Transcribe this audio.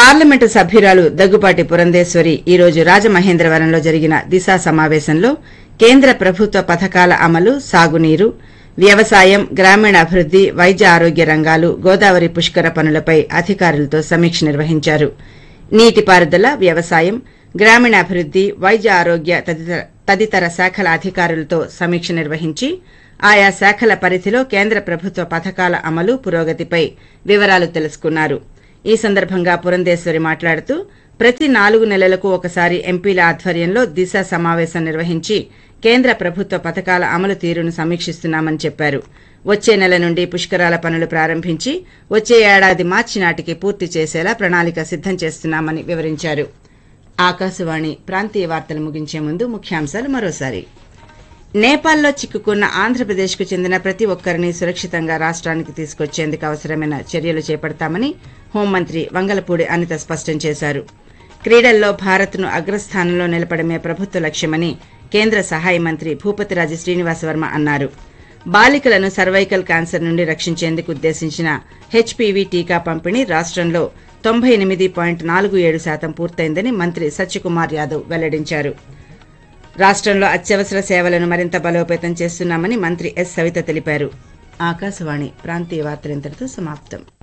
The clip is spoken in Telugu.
పార్లమెంటు సభ్యురాలు దగ్గుపాటి పురంధేశ్వరి ఈ రోజు రాజమహేంద్రవరంలో జరిగిన దిశా సమావేశంలో కేంద్ర ప్రభుత్వ పథకాల అమలు సాగునీరు వ్యవసాయం గ్రామీణాభివృద్ది వైద్య ఆరోగ్య రంగాలు గోదావరి పుష్కర పనులపై అధికారులతో సమీక్ష నిర్వహించారు నీటిపారుదల వ్యవసాయం గ్రామీణాభివృద్ది వైద్య ఆరోగ్య తదితర తదితర శాఖల అధికారులతో సమీక్ష నిర్వహించి ఆయా శాఖల పరిధిలో కేంద్ర ప్రభుత్వ పథకాల అమలు పురోగతిపై వివరాలు తెలుసుకున్నారు ఈ సందర్భంగా పురంధేశ్వరి మాట్లాడుతూ ప్రతి నాలుగు నెలలకు ఒకసారి ఎంపీల ఆధ్వర్యంలో దిశ సమావేశం నిర్వహించి కేంద్ర ప్రభుత్వ పథకాల అమలు తీరును సమీక్షిస్తున్నామని చెప్పారు వచ్చే నెల నుండి పుష్కరాల పనులు ప్రారంభించి వచ్చే ఏడాది మార్చి నాటికి పూర్తి చేసేలా ప్రణాళిక సిద్దం చేస్తున్నామని వివరించారు ఆకాశవాణి ప్రాంతీయ వార్తలు ముగించే ముందు ముఖ్యాంశాలు మరోసారి నేపాల్లో చిక్కుకున్న ఆంధ్రప్రదేశ్కు చెందిన ప్రతి ఒక్కరిని సురక్షితంగా రాష్ట్రానికి తీసుకొచ్చేందుకు అవసరమైన చర్యలు చేపడతామని హోంమంత్రి వంగలపూడి అనిత స్పష్టం చేశారు క్రీడల్లో భారత్ను అగ్రస్థానంలో నిలపడమే ప్రభుత్వ లక్ష్యమని కేంద్ర సహాయ మంత్రి భూపతిరాజు శ్రీనివాసవర్మ అన్నారు బాలికలను సర్వైకల్ క్యాన్సర్ నుండి రక్షించేందుకు ఉద్దేశించిన హెచ్పీవీ టీకా పంపిణీ రాష్ట్రంలో తొంభై ఎనిమిది పాయింట్ నాలుగు ఏడు శాతం పూర్తయిందని మంత్రి సత్యకుమార్ యాదవ్ వెల్లడించారు రాష్ట్రంలో అత్యవసర సేవలను మరింత బలోపేతం చేస్తున్నామని మంత్రి ఎస్ సవిత తెలిపారు ఆకాశవాణి ప్రాంతీయ వార్తలు ఇంతటితో సమాప్తం